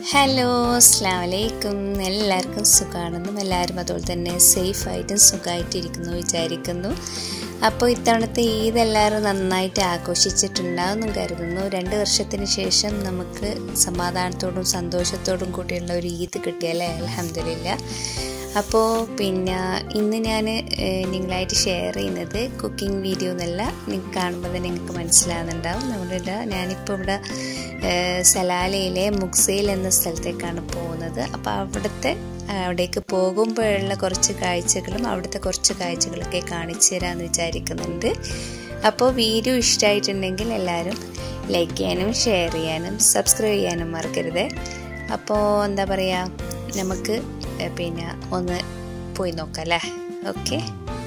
hello അസ്സാം വലൈക്കും എല്ലാവർക്കും സുഖമാണെന്നും എല്ലാവരും അതുപോലെ തന്നെ സേഫായിട്ടും സുഖമായിട്ടിരിക്കുന്നു വിചാരിക്കുന്നു അപ്പോൾ ഇത്തവണത്തെ ഈദ് എല്ലാവരും നന്നായിട്ട് ആഘോഷിച്ചിട്ടുണ്ടാകുമെന്നും കരുതുന്നു രണ്ട് വർഷത്തിന് ശേഷം നമുക്ക് സമാധാനത്തോടും സന്തോഷത്തോടും കൂടിയുള്ള ഒരു ഈദ് കിട്ടിയല്ലേ അലഹമില്ല അപ്പോൾ പിന്നെ ഇന്ന് ഞാൻ നിങ്ങളായിട്ട് ഷെയർ ചെയ്യുന്നത് കുക്കിംഗ് വീഡിയോ എന്നല്ല നിങ്ങൾക്ക് കാണുമ്പോൾ തന്നെ നിങ്ങൾക്ക് മനസ്സിലാകുന്നുണ്ടാവും നമ്മളിവിടെ ഞാനിപ്പോൾ ഇവിടെ സലാലയിലെ മുക്സയിൽ എന്ന സ്ഥലത്തേക്കാണ് പോകുന്നത് അപ്പോൾ അവിടുത്തെ അവിടേക്ക് പോകുമ്പോഴുള്ള കുറച്ച് കാഴ്ചകളും അവിടുത്തെ കുറച്ച് കാഴ്ചകളൊക്കെ കാണിച്ചു തരാമെന്ന് വിചാരിക്കുന്നുണ്ട് അപ്പോൾ വീഡിയോ ഇഷ്ടമായിട്ടുണ്ടെങ്കിൽ എല്ലാവരും ലൈക്ക് ചെയ്യാനും ഷെയർ ചെയ്യാനും സബ്സ്ക്രൈബ് ചെയ്യാനും മറക്കരുത് അപ്പോൾ എന്താ പറയുക നമുക്ക് പിന്നെ ഒന്ന് പോയി നോക്കാം അല്ലേ ഓക്കെ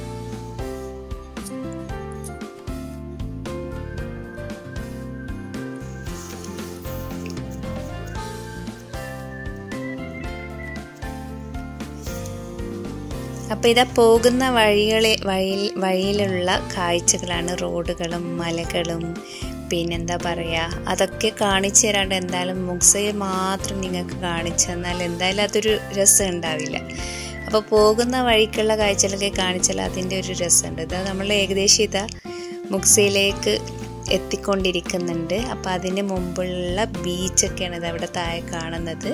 അപ്പോൾ ഇതാ പോകുന്ന വഴികളെ വഴിയിൽ വഴിയിലുള്ള കാഴ്ചകളാണ് റോഡുകളും മലകളും പിന്നെന്താ പറയുക അതൊക്കെ കാണിച്ചു തരാണ്ട് എന്തായാലും മുക്സയിൽ മാത്രം നിങ്ങൾക്ക് കാണിച്ചു തന്നാൽ എന്തായാലും അതൊരു രസം ഉണ്ടാവില്ല അപ്പോൾ പോകുന്ന വഴിക്കുള്ള കാഴ്ചകളൊക്കെ കാണിച്ചാൽ അതിൻ്റെ ഒരു രസമുണ്ട് ഇതാ നമ്മൾ ഏകദേശം ഇതാ മുക്സയിലേക്ക് എത്തിക്കൊണ്ടിരിക്കുന്നുണ്ട് അപ്പോൾ അതിന് മുമ്പുള്ള ബീച്ചൊക്കെയാണ് ഇത് അവിടെ താഴെ കാണുന്നത്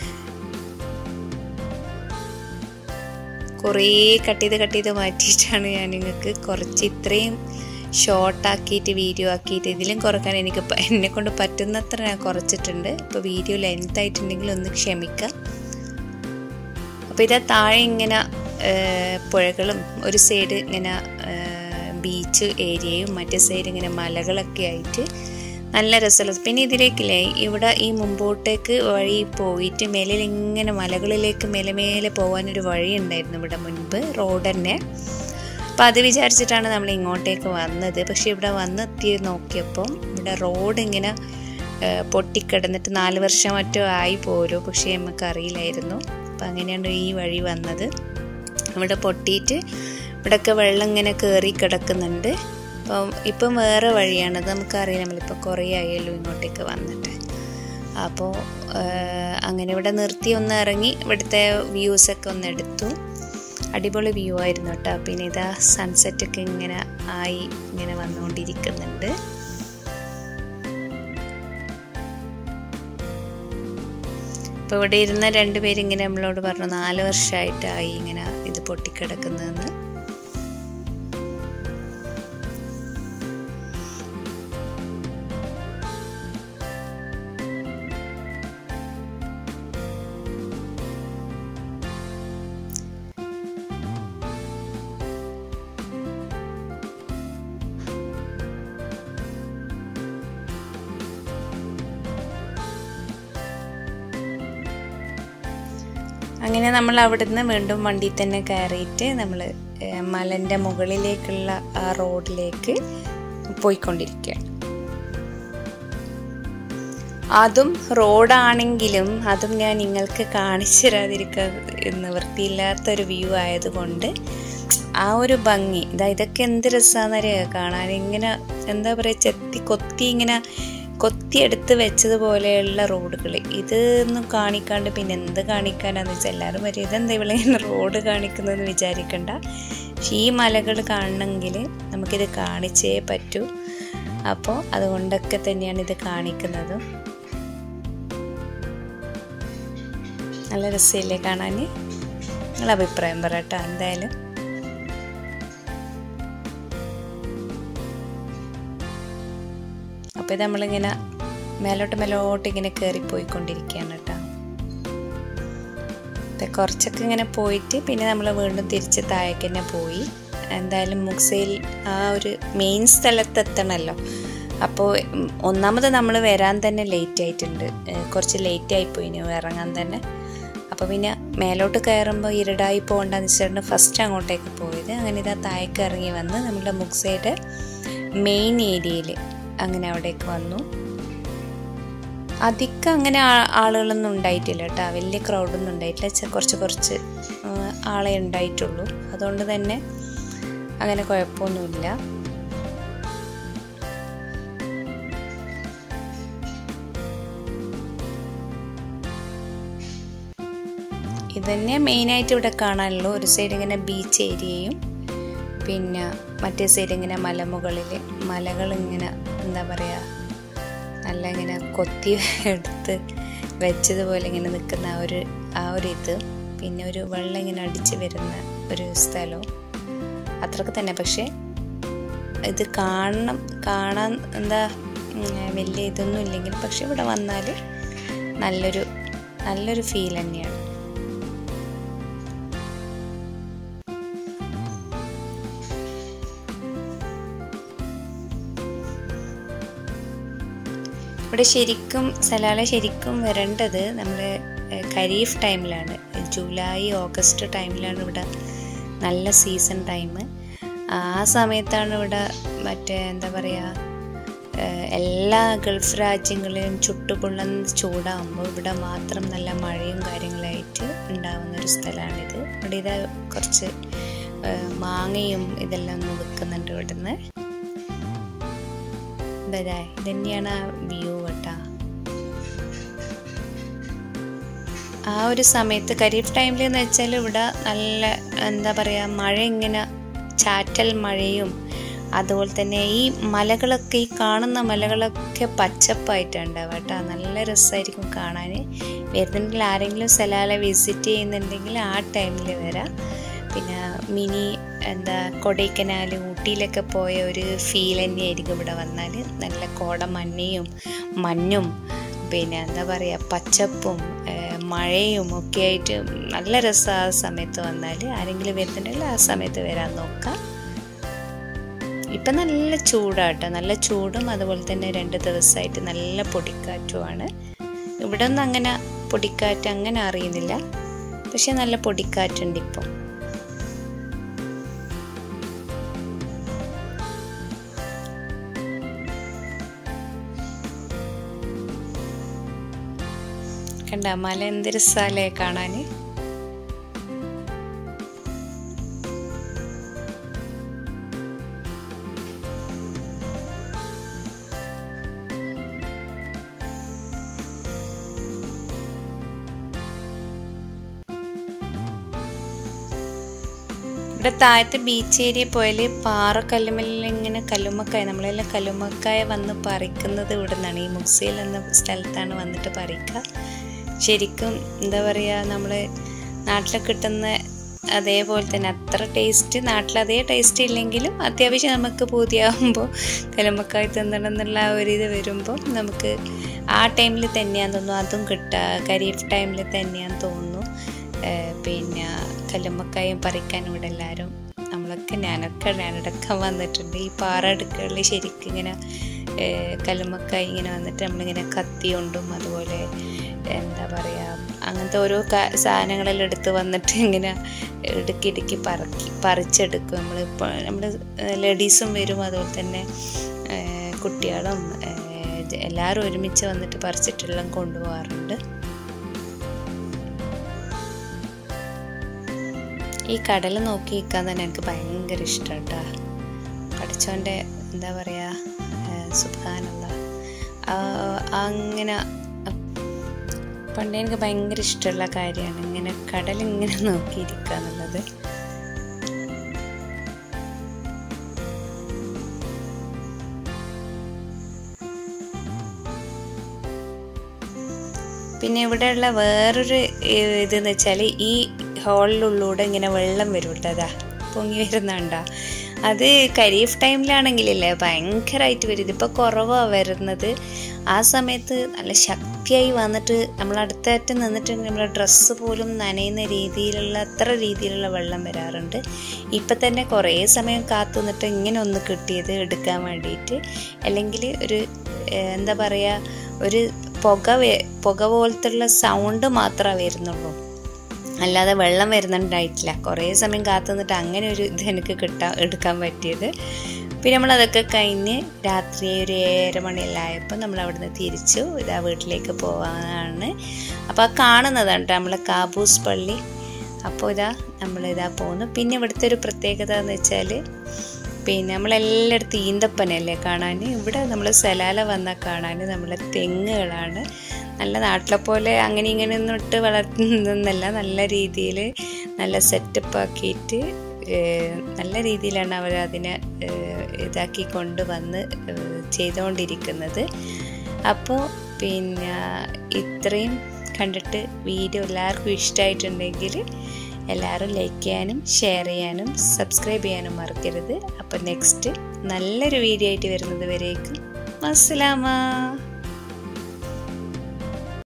കുറേ കട്ട് ചെയ്ത് കട്ട് ചെയ്ത് മാറ്റിയിട്ടാണ് ഞാൻ നിങ്ങൾക്ക് കുറച്ച് ഇത്രയും ഷോർട്ടാക്കിയിട്ട് വീഡിയോ ആക്കിയിട്ട് ഇതിലും കുറക്കാൻ എനിക്ക് എന്നെ കൊണ്ട് പറ്റുന്നത്ര ഞാൻ കുറച്ചിട്ടുണ്ട് ഇപ്പോൾ വീഡിയോ ലെങ്ത് ആയിട്ടുണ്ടെങ്കിൽ ഒന്ന് ക്ഷമിക്കാം അപ്പോൾ ഇതാ താഴെ ഇങ്ങനെ പുഴകളും ഒരു സൈഡ് ഇങ്ങനെ ബീച്ച് ഏരിയയും മറ്റേ സൈഡ് ഇങ്ങനെ മലകളൊക്കെ ആയിട്ട് നല്ല രസമുള്ള പിന്നെ ഇതിലേക്കില്ലേ ഇവിടെ ഈ മുമ്പോട്ടേക്ക് വഴി പോയിട്ട് മേലിൽ ഇങ്ങനെ മലകളിലേക്ക് മേലെ മേലെ പോകാനൊരു വഴി ഉണ്ടായിരുന്നു ഇവിടെ മുൻപ് റോഡ് തന്നെ അപ്പോൾ അത് വിചാരിച്ചിട്ടാണ് നമ്മൾ ഇങ്ങോട്ടേക്ക് വന്നത് പക്ഷെ ഇവിടെ വന്നെത്തി നോക്കിയപ്പം ഇവിടെ റോഡ് ഇങ്ങനെ പൊട്ടിക്കിടന്നിട്ട് നാല് വർഷം മറ്റോ ആയി പോരോ പക്ഷേ നമുക്ക് അറിയില്ലായിരുന്നു അപ്പം അങ്ങനെയാണ് ഈ വഴി വന്നത് ഇവിടെ പൊട്ടിയിട്ട് ഇവിടെയൊക്കെ വെള്ളം ഇങ്ങനെ കയറി കിടക്കുന്നുണ്ട് അപ്പം ഇപ്പം വേറെ വഴിയാണ് അത് നമുക്കറിയാം നമ്മളിപ്പോൾ കുറേ ആയല്ലോ ഇങ്ങോട്ടേക്ക് വന്നിട്ട് അപ്പോൾ അങ്ങനെ ഇവിടെ നിർത്തി ഒന്ന് ഇറങ്ങി ഇവിടുത്തെ വ്യൂസൊക്കെ ഒന്ന് എടുത്തു അടിപൊളി വ്യൂ ആയിരുന്നു കേട്ടോ പിന്നെ ഇതാ സൺസെറ്റൊക്കെ ഇങ്ങനെ ആയി ഇങ്ങനെ വന്നുകൊണ്ടിരിക്കുന്നുണ്ട് അപ്പോൾ ഇവിടെ ഇരുന്ന രണ്ടുപേരും ഇങ്ങനെ നമ്മളോട് പറഞ്ഞു നാല് വർഷമായിട്ടായി ഇങ്ങനെ ഇത് പൊട്ടിക്കിടക്കുന്നതെന്ന് അങ്ങനെ നമ്മൾ അവിടുന്ന് വീണ്ടും വണ്ടിയിൽ തന്നെ കയറിയിട്ട് നമ്മൾ മലൻ്റെ മുകളിലേക്കുള്ള ആ റോഡിലേക്ക് പോയിക്കൊണ്ടിരിക്കുകയാണ് അതും റോഡാണെങ്കിലും അതും ഞാൻ നിങ്ങൾക്ക് കാണിച്ചു തരാതിരിക്കാൻ നിവൃത്തിയില്ലാത്തൊരു വ്യൂ ആയതുകൊണ്ട് ആ ഒരു ഭംഗി ഇതാ ഇതൊക്കെ എന്ത് രസമാണെന്നറിയാം കാണാൻ ഇങ്ങനെ എന്താ പറയുക ചെത്തി കൊത്തി ഇങ്ങനെ കൊത്തിയെടുത്ത് വെച്ചതുപോലെയുള്ള റോഡുകൾ ഇതൊന്നും കാണിക്കാണ്ട് പിന്നെ എന്ത് കാണിക്കാനാന്ന് വെച്ചാൽ എല്ലാവരും വരും ഇതെന്താ ഇവിടെ റോഡ് കാണിക്കുന്നതെന്ന് വിചാരിക്കണ്ട പക്ഷേ ഈ മലകൾ കാണണമെങ്കിൽ നമുക്കിത് കാണിച്ചേ പറ്റൂ അപ്പോൾ അതുകൊണ്ടൊക്കെ തന്നെയാണ് ഇത് കാണിക്കുന്നത് നല്ല രസമില്ലേ കാണാൻ നിങ്ങൾ അഭിപ്രായം പറയട്ടോ എന്തായാലും അപ്പോൾ ഇത് നമ്മളിങ്ങനെ മേലോട്ട് മേലോട്ട് ഇങ്ങനെ കയറിപ്പോയിക്കൊണ്ടിരിക്കുകയാണ് കേട്ടോ കുറച്ചൊക്കെ ഇങ്ങനെ പോയിട്ട് പിന്നെ നമ്മൾ വീണ്ടും തിരിച്ച് താഴേക്ക് തന്നെ പോയി എന്തായാലും മുക്സയിൽ ആ ഒരു മെയിൻ സ്ഥലത്തെത്തണമല്ലോ അപ്പോൾ ഒന്നാമത് നമ്മൾ വരാൻ തന്നെ ലേറ്റ് ആയിട്ടുണ്ട് കുറച്ച് ലേറ്റ് ആയിപ്പോയി ഇനി ഇറങ്ങാൻ തന്നെ അപ്പോൾ പിന്നെ മേലോട്ട് കയറുമ്പോൾ ഇരുടായി പോകണ്ടെന്ന് വെച്ചിട്ടുണ്ട് ഫസ്റ്റ് അങ്ങോട്ടേക്ക് പോയത് അങ്ങനെ ഇതാ താഴേക്ക് ഇറങ്ങി വന്ന് നമ്മുടെ മുക്സയുടെ മെയിൻ ഏരിയയിൽ അങ്ങനെ അവിടേക്ക് വന്നു അധികം അങ്ങനെ ആളുകളൊന്നും ഉണ്ടായിട്ടില്ല കേട്ടോ വലിയ ക്രൗഡൊന്നും ഉണ്ടായിട്ടില്ല കുറച്ച് കുറച്ച് ആളെ ഉണ്ടായിട്ടുള്ളൂ അതുകൊണ്ട് തന്നെ അങ്ങനെ കുഴപ്പമൊന്നുമില്ല ഇതന്നെ മെയിനായിട്ട് ഇവിടെ കാണാനുള്ളൂ ഒരു സൈഡ് ഇങ്ങനെ ബീച്ച് ഏരിയയും പിന്നെ മറ്റേ സൈഡ് ഇങ്ങനെ മലമുകളിൽ മലകൾ ഇങ്ങനെ എന്താ പറയുക നല്ല ഇങ്ങനെ കൊത്തി എടുത്ത് വെച്ചതുപോലെ ഇങ്ങനെ നിൽക്കുന്ന ആ ഒരു ആ ഒരു ഇത് പിന്നെ ഒരു വെള്ളം ഇങ്ങനെ അടിച്ച് വരുന്ന ഒരു സ്ഥലവും അത്രക്ക് തന്നെ പക്ഷേ ഇത് കാണണം കാണാൻ എന്താ വലിയ ഇതൊന്നും ഇല്ലെങ്കിലും പക്ഷെ ഇവിടെ വന്നാൽ നല്ലൊരു നല്ലൊരു ഫീൽ തന്നെയാണ് ഇവിടെ ശരിക്കും സലാല ശരിക്കും വരേണ്ടത് നമ്മൾ ഖരീഫ് ടൈമിലാണ് ജൂലൈ ഓഗസ്റ്റ് ടൈമിലാണ് ഇവിടെ നല്ല സീസൺ ടൈം ആ സമയത്താണ് ഇവിടെ മറ്റേ എന്താ പറയുക എല്ലാ ഗൾഫ് രാജ്യങ്ങളിലും ചുട്ടുപൊള്ളുന്ന ചൂടാകുമ്പോൾ ഇവിടെ മാത്രം നല്ല മഴയും കാര്യങ്ങളായിട്ട് ഉണ്ടാകുന്ന ഒരു സ്ഥലമാണിത് ഇവിടെ ഇത് കുറച്ച് മാങ്ങയും ഇതെല്ലാം ഒന്ന് വെക്കുന്നുണ്ട് ഇവിടുന്ന് ഇതാ ഇതന്നെയാണ് ആ വ്യൂ കേട്ടാ ആ ഒരു സമയത്ത് ഖരീഫ് ടൈമിൽ എന്ന് വെച്ചാൽ ഇവിടെ നല്ല എന്താ പറയുക മഴ ഇങ്ങനെ ചാറ്റൽ മഴയും അതുപോലെ തന്നെ ഈ മലകളൊക്കെ ഈ കാണുന്ന മലകളൊക്കെ പച്ചപ്പായിട്ടുണ്ട് കേട്ടോ നല്ല രസമായിരിക്കും കാണാൻ വരുന്നുണ്ടെങ്കിൽ ആരെങ്കിലും സലാല വിസിറ്റ് ചെയ്യുന്നുണ്ടെങ്കിൽ ആ ടൈമിൽ വരാം പിന്നെ മിനി എന്താ കൊടൈക്കനാൽ ഊട്ടിയിലൊക്കെ പോയ ഒരു ഫീൽ തന്നെയായിരിക്കും ഇവിടെ വന്നാൽ നല്ല കോടമഞ്ഞയും മഞ്ഞും പിന്നെ എന്താ പറയുക പച്ചപ്പും മഴയും ഒക്കെ ആയിട്ട് നല്ല രസം ആ സമയത്ത് വന്നാൽ ആരെങ്കിലും വരുന്നുണ്ടെങ്കിൽ ആ സമയത്ത് വരാൻ നോക്കാം ഇപ്പം നല്ല ചൂടാട്ടോ നല്ല ചൂടും അതുപോലെ തന്നെ രണ്ട് ദിവസമായിട്ട് നല്ല പൊടിക്കാറ്റുമാണ് ഇവിടെ ഒന്നും അങ്ങനെ പൊടിക്കാറ്റ് അങ്ങനെ അറിയുന്നില്ല പക്ഷെ നല്ല പൊടിക്കാറ്റുണ്ട് ഇപ്പം കണ്ട മല എന്ത് രസാലേ കാണാൻ ഇവിടെ താഴത്തെ ബീച്ച് ഏരിയ പോയാൽ പാറ കല്ലുമല്ലിൽ ഇങ്ങനെ കല്ലുമ്മക്കായ നമ്മളെല്ലാം കല്ലുമ്മക്കായ വന്ന് പറിക്കുന്നത് ഇവിടെ നിന്നാണ് ഈ മുക്സിയിൽ എന്ന സ്ഥലത്താണ് വന്നിട്ട് പറിക്കുക ശരിക്കും എന്താ പറയുക നമ്മൾ നാട്ടിൽ കിട്ടുന്ന അതേപോലെ തന്നെ അത്ര ടേസ്റ്റ് നാട്ടിൽ അതേ ടേസ്റ്റ് ഇല്ലെങ്കിലും അത്യാവശ്യം നമുക്ക് പൂതിയാകുമ്പോൾ കല്ലുമ്മക്കായ തിന്നണം എന്നുള്ള ആ ഒരു ഇത് വരുമ്പോൾ നമുക്ക് ആ ടൈമിൽ തന്നെയാന്ന് തോന്നുന്നു അതും കിട്ടുക ഖരീഫ് ടൈമിൽ തന്നെയാന്ന് തോന്നുന്നു പിന്നെ കല്ലുമ്മക്കായും പറിക്കാൻ ഇവിടെ എല്ലാവരും നമ്മളൊക്കെ ഞാനൊക്കെ ഞാനിടക്കം വന്നിട്ടുണ്ട് ഈ പാറടുക്കളിൽ ശരിക്കും ഇങ്ങനെ കല്ലുമ്മക്കായി ഇങ്ങനെ വന്നിട്ട് നമ്മളിങ്ങനെ കത്തി കൊണ്ടും അതുപോലെ എന്താ പറയുക അങ്ങനത്തെ ഓരോ സാധനങ്ങളെല്ലാം എടുത്ത് വന്നിട്ട് ഇങ്ങനെ ഇടുക്കി ഇടുക്കി പറക്കി പറിച്ചെടുക്കും നമ്മൾ ഇപ്പോൾ നമ്മൾ ലേഡീസും വരും അതുപോലെ തന്നെ കുട്ടികളും എല്ലാവരും ഒരുമിച്ച് വന്നിട്ട് പറിച്ചിട്ടെല്ലാം കൊണ്ടുപോകാറുണ്ട് ഈ കടൽ നോക്കി നിൽക്കാൻ തന്നെ എനിക്ക് ഭയങ്കര ഇഷ്ടം കേട്ടോ പഠിച്ചവൻ്റെ എന്താ പറയുക സുഖാനുള്ള അങ്ങനെ പണ്ട് എനിക്ക് ഭയങ്കര ഇഷ്ടമുള്ള കാര്യമാണ് ഇങ്ങനെ കടൽ ഇങ്ങനെ നോക്കിയിരിക്കുക എന്നുള്ളത് പിന്നെ ഇവിടെയുള്ള വേറൊരു ഇതെന്ന് വെച്ചാൽ ഈ ഹോളിലുള്ളൂടെ ഇങ്ങനെ വെള്ളം വരും കേട്ടോ പൊങ്ങി വരുന്നുണ്ടോ അത് ഖരീഫ് ടൈമിലാണെങ്കിലല്ലേ ഭയങ്കരമായിട്ട് വരും ഇതിപ്പോൾ കുറവാണ് വരുന്നത് ആ സമയത്ത് നല്ല ശക്തിയായി വന്നിട്ട് നമ്മൾ അടുത്തറ്റം നിന്നിട്ട് നമ്മുടെ ഡ്രസ്സ് പോലും നനയുന്ന രീതിയിലുള്ള അത്ര രീതിയിലുള്ള വെള്ളം വരാറുണ്ട് ഇപ്പം തന്നെ കുറേ സമയം കാത്തു നിന്നിട്ട് ഇങ്ങനെ ഒന്ന് കിട്ടിയത് എടുക്കാൻ വേണ്ടിയിട്ട് അല്ലെങ്കിൽ ഒരു എന്താ പറയുക ഒരു പുക പുക പോലത്തുള്ള സൗണ്ട് മാത്രമേ വരുന്നുള്ളൂ അല്ലാതെ വെള്ളം വരുന്നുണ്ടായിട്ടില്ല കുറേ സമയം കാത്തു നിന്നിട്ട് അങ്ങനെ ഒരു ഇത് എനിക്ക് കിട്ടാൻ എടുക്കാൻ പറ്റിയത് പിന്നെ നമ്മളതൊക്കെ കഴിഞ്ഞ് രാത്രി ഒരു ഏഴര മണിയെല്ലാം ആയപ്പോൾ നമ്മൾ അവിടുന്ന് തിരിച്ചു ഇതാ വീട്ടിലേക്ക് പോകാനാണ് അപ്പോൾ ആ കാണുന്നതാണ് കേട്ടോ നമ്മളെ കാബൂസ് പള്ളി അപ്പോൾ ഇതാ നമ്മളിതാ പോകുന്നു പിന്നെ ഇവിടുത്തെ ഒരു പ്രത്യേകത എന്ന് വെച്ചാൽ പിന്നെ നമ്മളെല്ലായിടത്തും ഈന്തപ്പനല്ലേ കാണാൻ ഇവിടെ നമ്മൾ സലാല വന്നാൽ കാണാൻ നമ്മളെ തെങ്ങുകളാണ് നല്ല നാട്ടിലെ പോലെ അങ്ങനെ ഇങ്ങനെ ഒന്നും ഇട്ട് വളർത്തുന്നതല്ല നല്ല രീതിയിൽ നല്ല സെറ്റപ്പ് ആക്കിയിട്ട് ഏഹ്, നല്ല രീതിയിലാണ് അവർ അതിനെ ഏഹ്, ഇതാക്കി കൊണ്ടുവന്ന് ഏഹ്, ചെയ്തുകൊണ്ടിരിക്കുന്നത് അപ്പോൾ പിന്നെ ഇത്രയും കണ്ടിട്ട് വീഡിയോ എല്ലാവർക്കും ഇഷ്ടമായിട്ടുണ്ടെങ്കിൽ എല്ലാവരും ലൈക്ക് ചെയ്യാനും ഷെയർ ചെയ്യാനും സബ്സ്ക്രൈബ് ചെയ്യാനും മറക്കരുത് അപ്പോൾ നെക്സ്റ്റ് നല്ലൊരു വീഡിയോ ആയിട്ട് വരുന്നത് വരേക്കും അസ്സലാമ